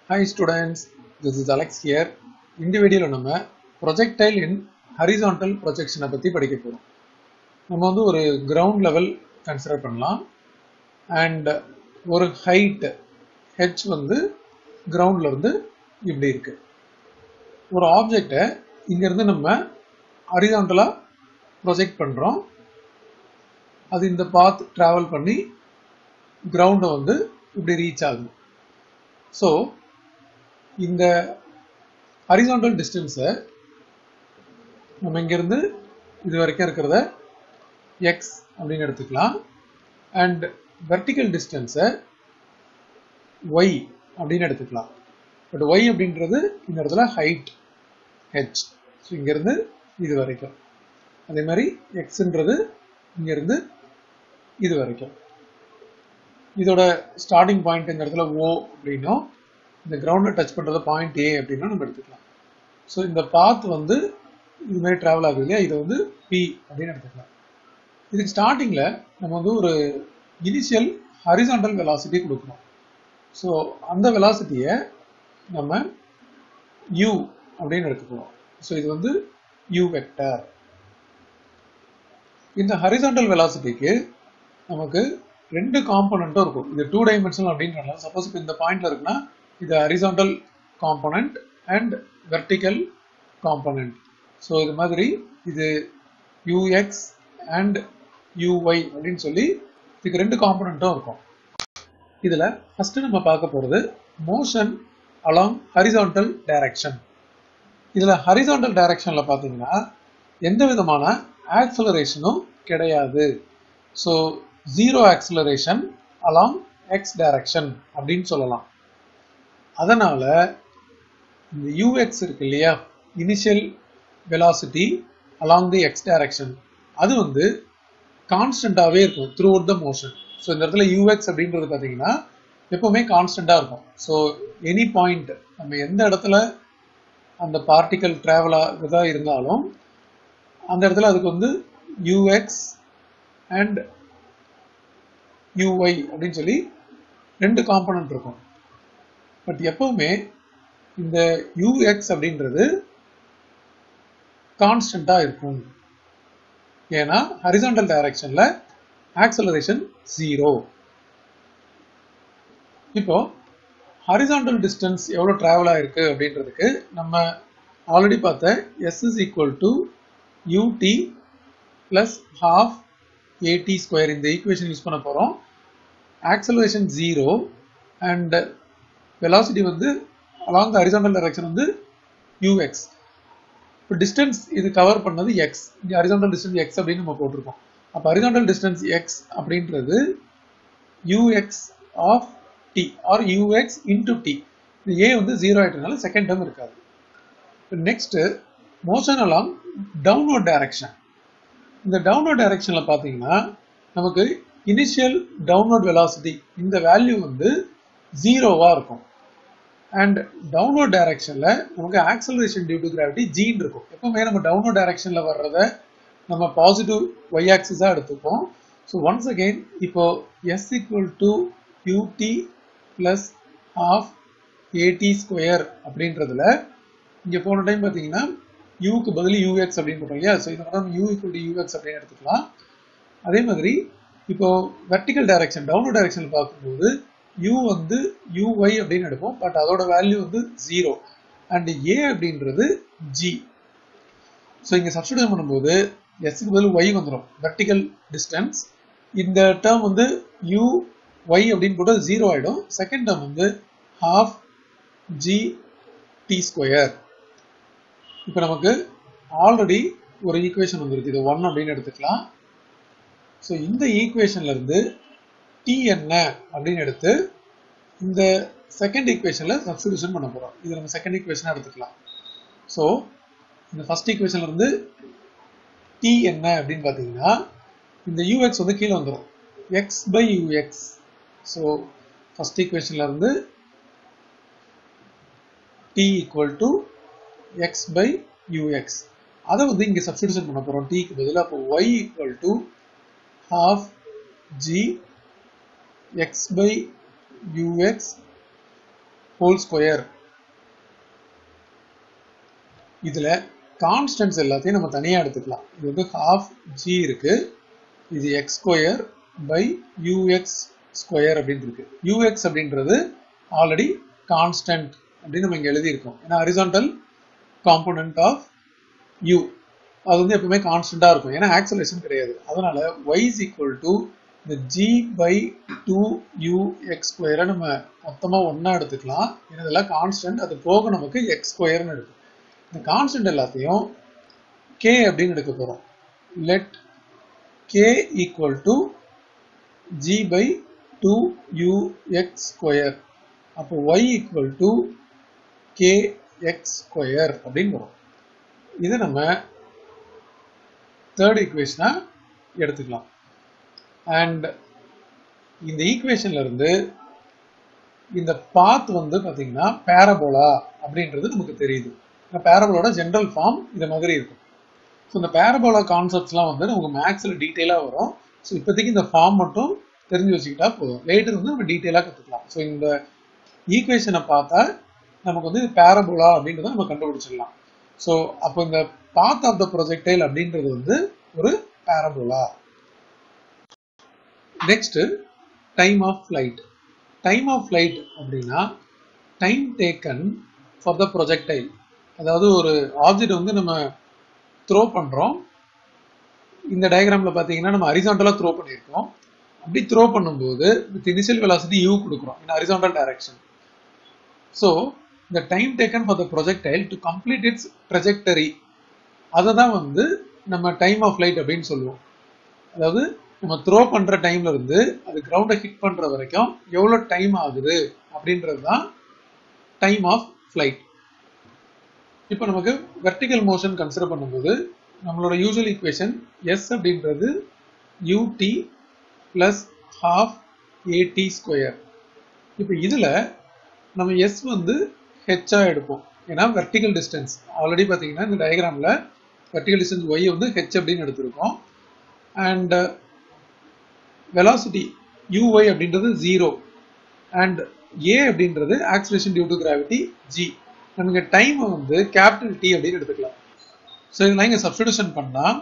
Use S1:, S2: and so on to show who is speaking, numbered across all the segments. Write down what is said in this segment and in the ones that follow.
S1: Hi students, this is Alex here. இந்த வீடியோவில் நம்ம ப்ரொஜெக்டைல் இன் ஹரிசாண்டல் ப்ரொஜெக்ஷனை பற்றி படிக்க போகிறோம் நம்ம வந்து ஒரு கிரவுண்ட் லெவல் கன்சிடர் பண்ணலாம் அண்ட் ஒரு ஹைட் ஹெச் வந்து கிரவுண்ட்ல இருந்து இப்படி இருக்கு ஒரு ஆப்ஜெக்டை இங்கேருந்து நம்ம ஹரிசாண்டலாக ப்ரொஜெக்ட் பண்ணுறோம் அது இந்த பாத் ட்ராவல் பண்ணி கிரவுண்டை வந்து இப்படி ரீச் ஆகுது ஸோ இந்த ஹரிசாண்டல் டிஸ்டன்ஸை நம்ம இங்கேருந்து இது வரைக்கும் இருக்கிறத எக்ஸ் அப்படின்னு எடுத்துக்கலாம் அண்ட் வெர்டிக்கல் டிஸ்டன்ஸை ஒய் அப்படின்னு எடுத்துக்கலாம் பட் ஒய் அப்படின்றது இந்த இடத்துல ஹைட் ஹெச் ஸோ இங்கேருந்து இது வரைக்கும் அதே மாதிரி எக்ஸுன்றது இங்கேருந்து இது வரைக்கும் இதோட ஸ்டார்டிங் பாயிண்ட் இந்த இடத்துல ஓ அப்படின்னும் இந்த கிரவுண்டை டச் பண்ணுறத பாயிண்ட் ஏ அப்படின்னா நம்ம எடுத்துக்கலாம் ஸோ இந்த பாத் வந்து இது மாதிரி ட்ராவல் ஆகுது இல்லையா இதை வந்து பி அப்படின்னு எடுத்துக்கலாம் இதுக்கு ஸ்டார்டிங்கில் நம்ம வந்து ஒரு இனிஷியல் ஹரிசாண்டல் வெலாசிட்டி கொடுக்குறோம் ஸோ அந்த வெலாசிட்டியை நம்ம யூ அப்படின்னு எடுத்துக்கிறோம் ஸோ இது வந்து யூ வெக்டர் இந்த ஹரிசாண்டல் வெலாசிட்டிக்கு நமக்கு ரெண்டு காம்பனண்ட்டும் இருக்கும் இது டூ டைமென்ஷனல் அப்படின்றனால சப்போஸ் இப்போ இந்த பாயிண்ட்ல இருக்குன்னா இது horizontal component and vertical component so இது மாதிரி இது யூஎக்ஸ் அண்ட் யூஒய் அப்படின்னு சொல்லி இதுக்கு ரெண்டு காம்பனண்ட்டும் இருக்கும் இதில் ஃபர்ஸ்ட் நம்ம பார்க்க போகிறது மோஷன் அலாங் ஹரிசாண்டல் டைரக்ஷன் இதில் ஹரிசாண்டல் டைரக்ஷனில் பார்த்தீங்கன்னா எந்த விதமான ஆக்சலரேஷனும் கிடையாது so zero acceleration along x direction அப்படின்னு சொல்லலாம் அதனால இந்த யூஎக்ஸ் இருக்கு இல்லையா initial velocity along the x direction அது வந்து கான்ஸ்டன்டாகவே இருக்கும் throughout the motion so இந்த இடத்துல யூஎக்ஸ் அப்படின்றது பார்த்தீங்கன்னா எப்பவுமே கான்ஸ்டன்டாக இருக்கும் ஸோ எனி பாயிண்ட் நம்ம எந்த இடத்துல அந்த பார்ட்டிக்கல் ட்ராவல் ஆகுறதா இருந்தாலும் அந்த இடத்துல அதுக்கு வந்து யூஎக்ஸ் அண்ட் யூஒய் அப்படின்னு சொல்லி ரெண்டு காம்பனண்ட் இருக்கும் பட் எப்பவுமே இந்த யூஎக்ஸ் அப்படின்றது கான்ஸ்டண்டா இருக்கும் ஏன்னா ஹரிசாண்டல் டைரக்ஷன்ல ஆக்சலரேஷன் ஜீரோ இப்போ ஹரிசாண்டல் டிஸ்டன்ஸ் எவ்வளோ ட்ராவல் ஆயிருக்கு அப்படின்றதுக்கு நம்ம ஆல்ரெடி பார்த்த s is equal to u t plus half a t square இந்த ஈக்குவேஷன் யூஸ் பண்ண போகிறோம் ஆக்சலரேஷன் ஜீரோ அண்ட் வெலாசிட்டி வந்து அலாங் த ஹரிசாண்டல் டைரக்ஷன் வந்து யூஎக்ஸ் இப்போ டிஸ்டன்ஸ் இது கவர் பண்ணது எக்ஸ் இங்கே ஹரிசாண்டல் டிஸ்டன்ஸ் எக்ஸ் அப்படின்னு நம்ம போட்டிருக்கோம் அப்போ ஹரிசாண்டல் டிஸ்டன்ஸ் எக்ஸ் அப்படின்றது u x of t or u x into t இந்த ஏ வந்து ஜீரோ ஆயிட்டனால செகண்ட் டேர்ம் இருக்காது next motion along downward direction இந்த டவுன்வர்ட் டைரக்ஷன்ல பார்த்தீங்கன்னா நமக்கு இனிஷியல் டவுன்வர்ட் வெலாசிட்டி இந்த வேல்யூ வந்து ஜீரோவா இருக்கும் அண்ட் டவுன்வர்ட் டைரக்ஷன்ல நமக்கு ஆக்சலரேஷன் டியூ டு கிராவிட்டி ஜீன் இருக்கும் எப்பவுமே நம்ம டவுன்வர்ட் டைரக்ஷன்ல வர்றத நம்ம பாசிட்டிவ் ஒய் ஆக்சிஸா எடுத்துப்போம் ஸோ ஒன்ஸ் அகெயின் இப்போ s equal to u t plus half a t square அப்படின்றதுல இங்க போன டைம் பார்த்தீங்கன்னா யூக்கு பதில் யூஎக்ஸ் அப்படின்னு போட்டோம் இல்லையா ஸோ இதை மட்டும் யூ ஈக்குவல் டு யூஎக்ஸ் அப்படின்னு எடுத்துக்கலாம் அதே மாதிரி இப்போ வெர்டிக்கல் டைரக்ஷன் டவுன்வர்ட் டைரக்ஷன் பார்க்கும்போது யூ வந்து யூஒய் அப்படின்னு எடுப்போம் பட் அதோட வேல்யூ வந்து ஜீரோ அண்ட் ஏ அப்படின்றது ஜி ஸோ இங்கே சப்ஸ்டியூட் பண்ணும்போது எஸ்க்கு பதில் ஒய் வந்துடும் வெர்டிக்கல் டிஸ்டன்ஸ் இந்த டேர்ம் வந்து யூ ஒய் அப்படின்னு போட்டால் ஜீரோ ஆகிடும் செகண்ட் டேர்ம் வந்து ஹாஃப் ஜி டி ஸ்கொயர் இப்போ நமக்கு ஆல்ரெடி ஒரு ஈக்குவேஷன் வந்துருக்கு இது ஒன் அப்படின்னு எடுத்துக்கலாம் ஸோ இந்த ஈக்குவேஷன்ல இருந்து டி என்ன அப்படின்னு எடுத்து இந்த செகண்ட் ஈக்குவேஷன்ல சப்ஸ்டியூஷன் பண்ண போறோம் இது நம்ம செகண்ட் ஈக்குவேஷனா எடுத்துக்கலாம் ஸோ இந்த ஃபர்ஸ்ட் ஈக்குவேஷன்ல இருந்து டி என்ன அப்படின்னு பார்த்தீங்கன்னா இந்த யூஎக்ஸ் வந்து கீழே வந்துடும் x by u x so first ஈக்குவேஷன்ல இருந்து t equal to x by u x அதை வந்து இங்கே சப்ஸ்டியூஷன் பண்ண போகிறோம் டீக்கு பதிலாக அப்போ y equal to half g x by ux whole square இதுல கான்ஸ்டன்ட்ஸ் எல்லாத்தையும் நம்ம தனியா எடுத்துக்கலாம் இது வந்து ஹாஃப் ஜி இருக்கு இது x square by u x square அப்படின்னு இருக்கு யூஎக்ஸ் அப்படின்றது ஆல்ரெடி கான்ஸ்டன்ட் அப்படின்னு நம்ம இங்க எழுதியிருக்கோம் ஏன்னா ஹரிசான்டல் காம்போனன்ட் ஆஃப் யூ அது வந்து எப்பவுமே கான்ஸ்டண்டா இருக்கும் ஏன்னா ஆக்சலேஷன் கிடையாது அதனால y இஸ் ஈக்குவல் டு இந்த g by two u x ஸ்கொயரை நம்ம மொத்தமா ஒண்ணா எடுத்துக்கலாம் ஏன்னா இதெல்லாம் கான்ஸ்டன்ட் அது போக நமக்கு எக்ஸ் ஸ்கொயர்னு இருக்கு இந்த கான்ஸ்டன்ட் எல்லாத்தையும் k அப்படின்னு எடுக்க போறோம் let k equal to g by two u x square அப்போ y equal to k x square அப்படின்னு வரும் இதை நம்ம தேர்ட் ஈக்குவேஷனா எடுத்துக்கலாம் அண்ட் இந்த ஈக்குவேஷன்ல இருந்து இந்த பாத் வந்து பாத்தீங்கன்னா பேரபோலா அப்படின்றது நமக்கு தெரியுது இந்த பேரபோலோட ஜென்ரல் ஃபார்ம் இந்த மாதிரி இருக்கும் ஸோ இந்த பேரபோலா கான்செப்ட்ஸ்லாம் வந்து நமக்கு மேக்ஸில் டீட்டெயிலாக வரும் ஸோ இப்போதைக்கு இந்த ஃபார்ம் மட்டும் தெரிஞ்சு வச்சுக்கிட்டா போதும் லேட்டர் வந்து நம்ம டீட்டெயிலாக கற்றுக்கலாம் ஸோ இந்த ஈக்குவேஷனை பார்த்தா நமக்கு வந்து பேரபோலா அப்படின்றத நம்ம கண்டுபிடிச்சிடலாம் ஸோ அப்போ இந்த பாத் ஆஃப் த ப்ரொஜெக்டைல் அப்படின்றது வந்து ஒரு parabola next time of flight time of flight அப்படின்னா time taken for the projectile அதாவது ஒரு ஆப்ஜெக்ட் வந்து நம்ம த்ரோ பண்ணுறோம் இந்த டயக்ராமில் பார்த்தீங்கன்னா நம்ம ஹரிசாண்டலாக த்ரோ பண்ணியிருக்கோம் அப்படி த்ரோ பண்ணும்போது வித் இனிஷியல் வெலாசிட்டி யூ கொடுக்குறோம் இன் ஹரிசாண்டல் டைரக்ஷன் ஸோ இந்த time taken for the projectile to complete its trajectory அதை தான் வந்து நம்ம டைம் ஆஃப் ஃப்ளைட் அப்படின்னு சொல்லுவோம் அதாவது நம்ம த்ரோ பண்ற டைம்ல இருந்து அது கிரவுண்டை ஹிட் பண்ற வரைக்கும் எவ்வளோ டைம் ஆகுது அப்படின்றது தான் டைம் ஆஃப் ஃப்ளைட் இப்போ நமக்கு வெர்டிக்கல் மோஷன் கன்சிடர் பண்ணும்போது நம்மளோட யூஸ்வல் ஈக்குவேஷன் எஸ் அப்படின்றது u t plus half a t square இப்போ இதில் நம்ம எஸ் வந்து ஹெச்ஆ எடுப்போம் ஏன்னா வெர்டிக்கல் டிஸ்டன்ஸ் ஆல்ரெடி பார்த்தீங்கன்னா இந்த டயக்ராமில் வெர்டிக்கல் டிஸ்டன்ஸ் ஒய் வந்து ஹெச் அப்படின்னு எடுத்திருக்கோம் அண்ட் வெலாசிட்டி யூஒய் அப்படின்றது ஜீரோ அண்ட் ஏ அப்படின்றது acceleration due to gravity g நமக்கு டைமை வந்து கேபிட்டல் டி அப்படின்னு எடுத்துக்கலாம் ஸோ இதெல்லாம் இங்கே சப்ஸ்டியூஷன் பண்ணால்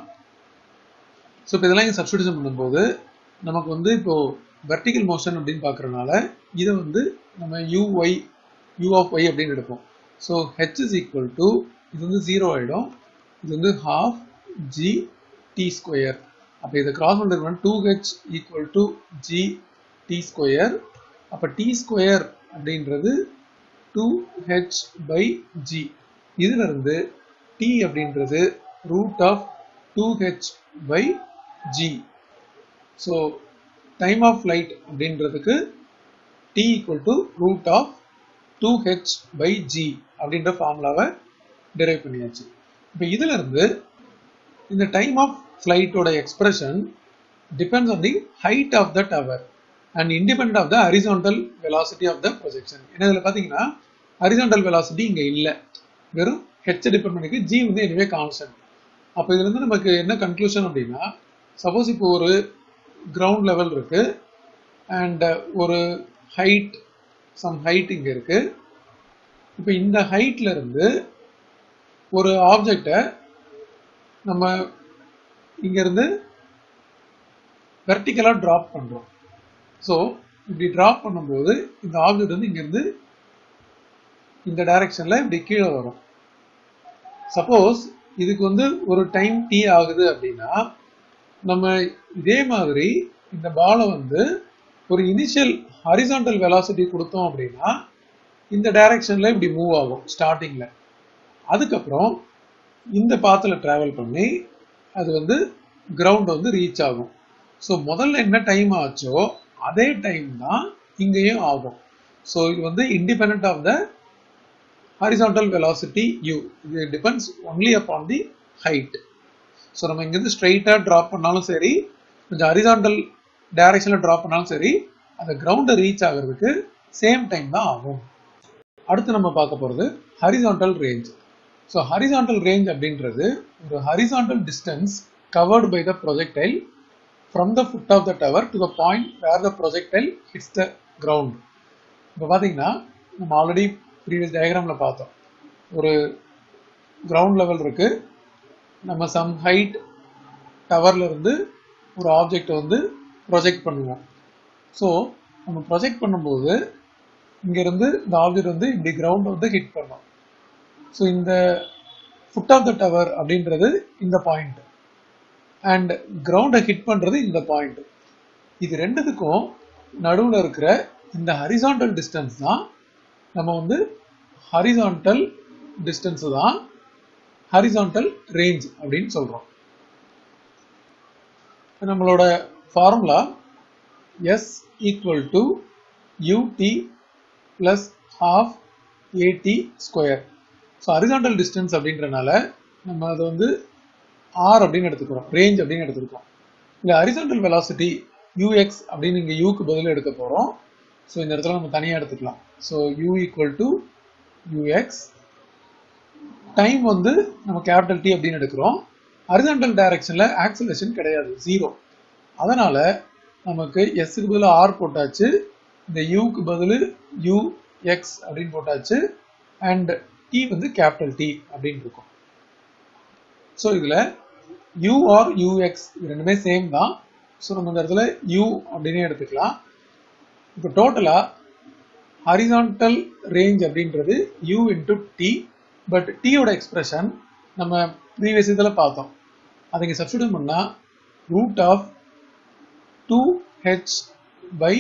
S1: ஸோ இப்போ இதெல்லாம் இங்கே சப்ஸ்டியூஷன் பண்ணும்போது நமக்கு வந்து இப்போ வெர்டிக்கல் மோஷன் அப்படின்னு பார்க்குறதுனால இதை வந்து நம்ம யூஒய் யூ ஆஃப் ஒய் அப்படின்னு எடுப்போம் so h is equal to இது வந்து ஜீரோ ஆகிடும் இது வந்து ஹாஃப் ஜி டி ஸ்கொயர் அப்போ இதை கிராஸ் பண்ணுறது two h equal to g t square அப்போ டி ஸ்கொயர் அப்படின்றது டூ ஹெச் பை ஜி இதுல இருந்து டி அப்படின்றது root of two h by g so time of flight அப்படின்றதுக்கு t equal to root of two h by g அப்படின்ற ஃபார்முலாவை derive பண்ணியாச்சு இப்போ இதுல இருந்து இந்த டைம் ஆஃப் ஃப்ளைட்டோட expression depends on the height of the tower and independent of the horizontal velocity of the projection ஏன்னா இதில் பார்த்தீங்கன்னா ஹரிசாண்டல் வெலாசிட்டி இங்கே இல்லை வெறும் ஹெச் டிபெண்ட் பண்ணிக்கு ஜி வந்து எனிவே கான்ஸ்டன்ட் அப்போ இதுல இருந்து நமக்கு என்ன கன்க்ளூஷன் அப்படின்னா சப்போஸ் இப்போ ஒரு கிரவுண்ட் லெவல் இருக்கு அண்ட் ஒரு ஹைட் சம் ஹைட் இங்கே இருக்கு இப்போ இந்த ஹைட்ல இருந்து ஒரு ஆப்ஜெக்டை நம்ம இங்கிருந்து வெர்டிக்கலாக ட்ராப் பண்ணுறோம் ஸோ இப்படி ட்ராப் பண்ணும்போது இந்த ஆப்ஜெக்ட் வந்து இங்கிருந்து இந்த டைரக்ஷனில் இப்படி கீழே வரும் சப்போஸ் இதுக்கு வந்து ஒரு டைம் டி ஆகுது அப்படின்னா நம்ம இதே மாதிரி இந்த பாலை வந்து ஒரு இனிஷியல் ஹரிசாண்டல் வெலாசிட்டி கொடுத்தோம் அப்படின்னா இந்த டைரக்ஷன்ல இப்படி மூவ் ஆகும் ஸ்டார்டிங்ல அதுக்கப்புறம் இந்த பாத்தில் டிராவல் பண்ணி அது வந்து கிரவுண்ட் வந்து ரீச் ஆகும் ஸோ முதல்ல என்ன டைம் ஆச்சோ அதே டைம் தான் இங்கேயும் ஆகும் ஸோ இது வந்து independent of the horizontal velocity u இது depends only upon the height so நம்ம இங்கேருந்து ஸ்ட்ரைட்டாக ட்ராப் பண்ணாலும் சரி கொஞ்சம் ஹரிசாண்டல் டைரக்ஷனில் ட்ராப் பண்ணாலும் சரி அந்த கிரவுண்டை ரீச் ஆகிறதுக்கு சேம் டைம் தான் ஆகும் அடுத்து நம்ம பார்க்க போகிறது horizontal range so horizontal range அப்படின்றது ஒரு horizontal distance covered by the projectile from the foot of the tower to the point where the projectile hits the ground இப்போ பார்த்தீங்கன்னா நம்ம ஆல்ரெடி ப்ரீவியஸ் டயக்ராமில் பார்த்தோம் ஒரு கிரவுண்ட் லெவல் இருக்கு நம்ம சம் ஹைட் டவர்ல இருந்து ஒரு ஆப்ஜெக்ட் வந்து ப்ரொஜெக்ட் பண்ணுவோம் ஸோ நம்ம ப்ரொஜெக்ட் பண்ணும்போது இங்கேருந்து இந்த ஆப்ஜெக்ட் வந்து இப்படி கிரவுண்ட் வந்து ஹிட் பண்ணும் ஸோ இந்த ஃபுட் ஆஃப் த டவர் அப்படின்றது இந்த பாயிண்ட் அண்ட் கிரவுண்டை ஹிட் பண்ணுறது இந்த பாயிண்ட் இது ரெண்டுத்துக்கும் நடுவில் இருக்கிற இந்த ஹரிசாண்டல் டிஸ்டன்ஸ் தான் நம்ம வந்து ஹரிசாண்டல் டிஸ்டன்ஸ் தான் ஹரிசாண்டல் ரேஞ்ச் அப்படின்னு சொல்கிறோம் நம்மளோட formula s equal to u t plus half a t square so horizontal distance அப்படின்றனால நம்ம அதை வந்து ஆர் அப்படின்னு எடுத்துக்கிறோம் ரேஞ்ச் அப்படின்னு எடுத்துக்கிறோம் இந்த ஹரிசாண்டல் வெலாசிட்டி யூஎக்ஸ் அப்படின்னு இங்கே யூக்கு பதில் எடுக்க போகிறோம் ஸோ இந்த இடத்துல நம்ம தனியாக எடுத்துக்கலாம் so u equal to u x time வந்து நம்ம கேபிட்டல் டி அப்படின்னு எடுக்கிறோம் ஹரிசாண்டல் டைரக்ஷனில் ஆக்சலேஷன் கிடையாது ஜீரோ அதனால் நமக்கு எஸ்க்கு பதில் ஆர் போட்டாச்சு இந்த யூக்கு பதில் யூ எக்ஸ் அப்படின்னு போட்டாச்சு அண்ட் டி வந்து கேபிட்டல் டி அப்படின்னு இருக்கும் ஸோ இதில் யூ ஆர் யூஎக்ஸ் இது ரெண்டுமே சேம் தான் ஸோ நம்ம இந்த இடத்துல யூ அப்படின்னே எடுத்துக்கலாம் இப்போ டோட்டலாக ஹரிசாண்டல் ரேஞ்ச் அப்படின்றது யூ இன்ட்டு டி பட் டீயோட எக்ஸ்பிரஷன் நம்ம ப்ரீவியஸ் இதில் பார்த்தோம் அதை இங்கே சப்ஸ்டியூட் பண்ணால் root of two h by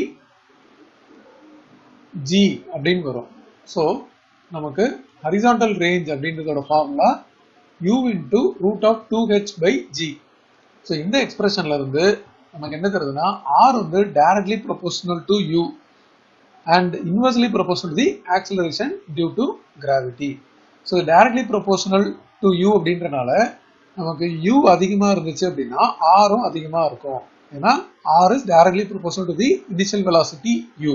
S1: g அப்படின்னு வரும் ஸோ நமக்கு ஹரிசாண்டல் ரேஞ்ச் அப்படின்றதோட formula u into root of two h by g so இந்த எக்ஸ்பிரஷன்ல இருந்து நமக்கு என்ன தருதுன்னா ஆர் வந்து directly proportional to u and inversely proportional the acceleration due to gravity so directly proportional to u அப்படின்றனால நமக்கு யூ அதிகமாக இருந்துச்சு அப்படின்னா ஆரும் அதிகமாக இருக்கும் ஏன்னா R is directly proportional to the initial velocity u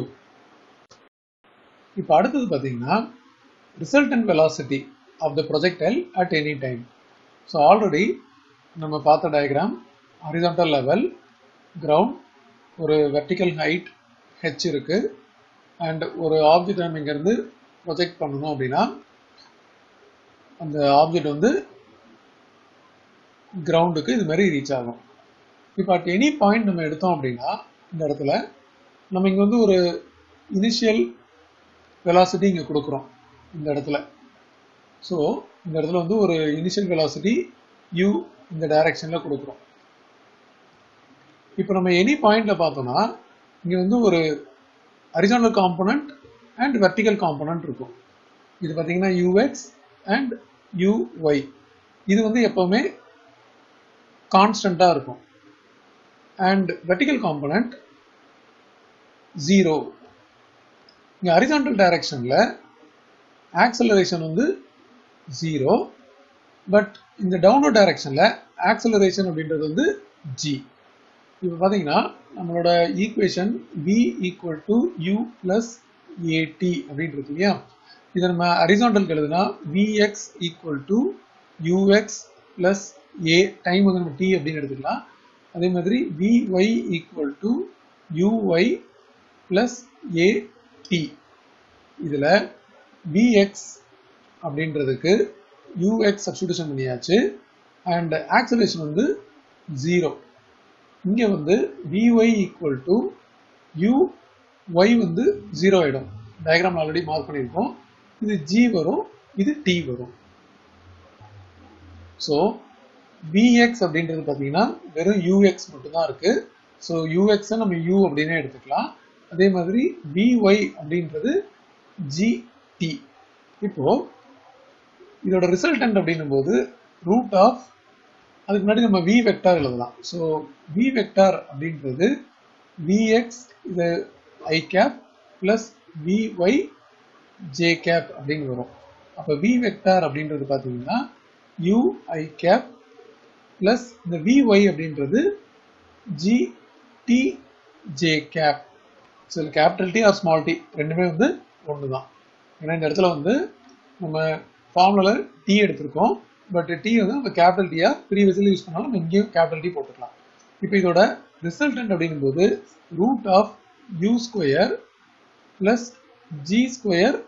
S1: இப்போ அடுத்தது பார்த்தீங்கன்னா resultant velocity of the projectile at any time so already நம்ம பார்த்த டயக்ராம் ஹரிசாண்டல் லெவல் கிரவுண்ட் ஒரு வெர்டிக்கல் ஹைட் ஹெச் இருக்கு அண்ட் ஒரு ஆப்ஜெக்ட் நம்ம இங்கேருந்து ப்ரொஜெக்ட் பண்ணணும் அப்படின்னா அந்த ஆப்ஜெக்ட் வந்து கிரவுண்டுக்கு இது மாதிரி ரீச் ஆகும் இப்போ அட் எனி பாயிண்ட் நம்ம எடுத்தோம் அப்படின்னா இந்த இடத்துல நம்ம இங்கே வந்து ஒரு இனிஷியல் வெலாசிட்டி இங்கே கொடுக்குறோம் இந்த இடத்துல ஸோ இந்த இடத்துல வந்து ஒரு இனிஷியல் வெலாசிட்டி u இந்த டைரக்ஷனில் கொடுக்குறோம் இப்போ நம்ம எனி பாயிண்ட்ல பார்த்தோம்னா இங்கே வந்து ஒரு horizontal component and vertical component இருக்கும் இது பார்த்தீங்கன்னா யூஎக்ஸ் அண்ட் யூஒய் இது வந்து எப்பவுமே கான்ஸ்டண்ட்டாக இருக்கும் அண்ட் வெர்டிக்கல் காம்பனண்ட் ஜீரோ இங்கே ஹரிசாண்டல் டைரக்ஷனில் ஆக்சலரேஷன் வந்து ஜீரோ பட் இந்த டவுன்வர்ட் டைரக்ஷனில் ஆக்சலரேஷன் அப்படின்றது வந்து ஜி இப்போ பார்த்தீங்கன்னா நம்மளோட equation v equal to u plus a t அப்படின்னு இருக்கு இல்லையா இதை நம்ம ஹரிசாண்டலுக்கு எழுதுனா vx equal to u x plus a time வந்து நம்ம டி அப்படின்னு எடுத்துக்கலாம் அதே மாதிரி vy equal to u y plus a t இதில் vx அப்படின்றதுக்கு ux சப்ஸ்டியூஷன் பண்ணியாச்சு அண்ட் ஆக்சலேஷன் வந்து ஜீரோ இங்கே வந்து vy ஈக்குவல் டு uy வந்து ஜீரோ ஆகிடும் டயக்ராம் ஆல்ரெடி மார்க் பண்ணியிருக்கோம் இது g வரும் இது t வரும் ஸோ vx அப்படின்றது பார்த்தீங்கன்னா வெறும் ux மட்டும்தான் இருக்கு ஸோ ux நம்ம u அப்படின்னே எடுத்துக்கலாம் அதே மாதிரி vy அப்படின்றது gt இப்போ இதோட ரிசல்டன்ட் அப்படின்னும் போது ரூட் ஆஃப் அதுக்கு முன்னாடி நம்ம வி வெக்டார் எழுதலாம் ஸோ வி வெக்டார் அப்படின்றது விஎக்ஸ் இது i cap plus v y j cap அப்படின்னு வரும் அப்போ வி வெக்டார் அப்படின்றது பார்த்தீங்கன்னா யூ ஐ கேப் பிளஸ் இந்த விஒய் அப்படின்றது g t j cap so capital t or small t ரெண்டுமே வந்து ஒன்று தான் ஏன்னா இந்த இடத்துல வந்து நம்ம ஃபார்முலால டி எடுத்திருக்கோம் பட் டி வந்து நம்ம கேபிட்டல் டியா ப்ரீவியஸ்லி யூஸ் பண்ணாலும் நம்ம இங்கேயும் கேபிட்டல் டி போட்டுக்கலாம் இப்போ இதோட ரிசல்டன்ட் அப்படிங்கும்போது root of u square plus g square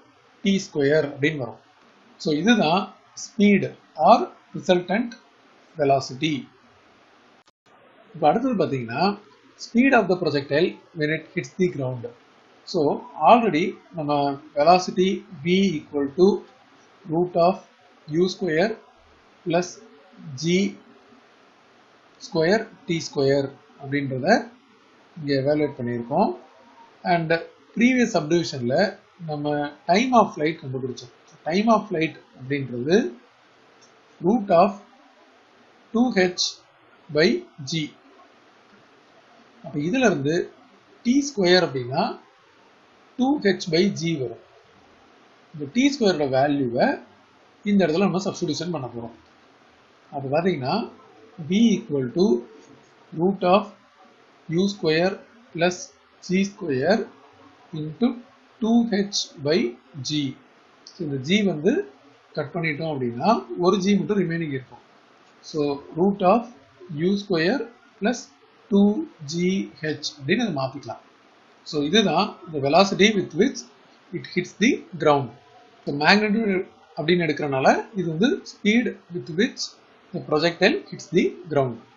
S1: t square அப்படின்னு வரும் ஸோ இதுதான் ஸ்பீடு ஆர் ரிசல்டன்ட் வெலாசிட்டி இப்போ அடுத்தது பார்த்தீங்கன்னா speed of the projectile when it hits the ground so already நம்ம velocity v equal to root of u square plus g square t square அப்படின்றத இங்கே evaluate பண்ணியிருக்கோம் அண்ட் ப்ரீவியஸ் சப்டிவிஷனில் நம்ம time of flight கண்டுபிடிச்சோம் டைம் ஆஃப் ஃப்ளைட் அப்படின்றது root of two h by g அப்போ இதுல இருந்து டி ஸ்கொயர் அப்படின்னா டூ ஹெச் பை ஜி வரும் இந்த டி ஸ்கொயரோட வேல்யூவை இந்த இடத்துல நம்ம சப்ஸ்டியூஷன் பண்ண போகிறோம் அப்போ பார்த்தீங்கன்னா b equal to root of u square plus g square into two h by g so இந்த ஜி வந்து கட் பண்ணிட்டோம் அப்படின்னா ஒரு ஜி மட்டும் ரிமைனிங் இருக்கும் so root of u square plus two g h அப்படின்னு அதை மாற்றிக்கலாம் ஸோ இதுதான் இந்த velocity with which it hits the ground so magnitude அப்படின்னு எடுக்கிறனால இது வந்து speed with which the projectile hits the ground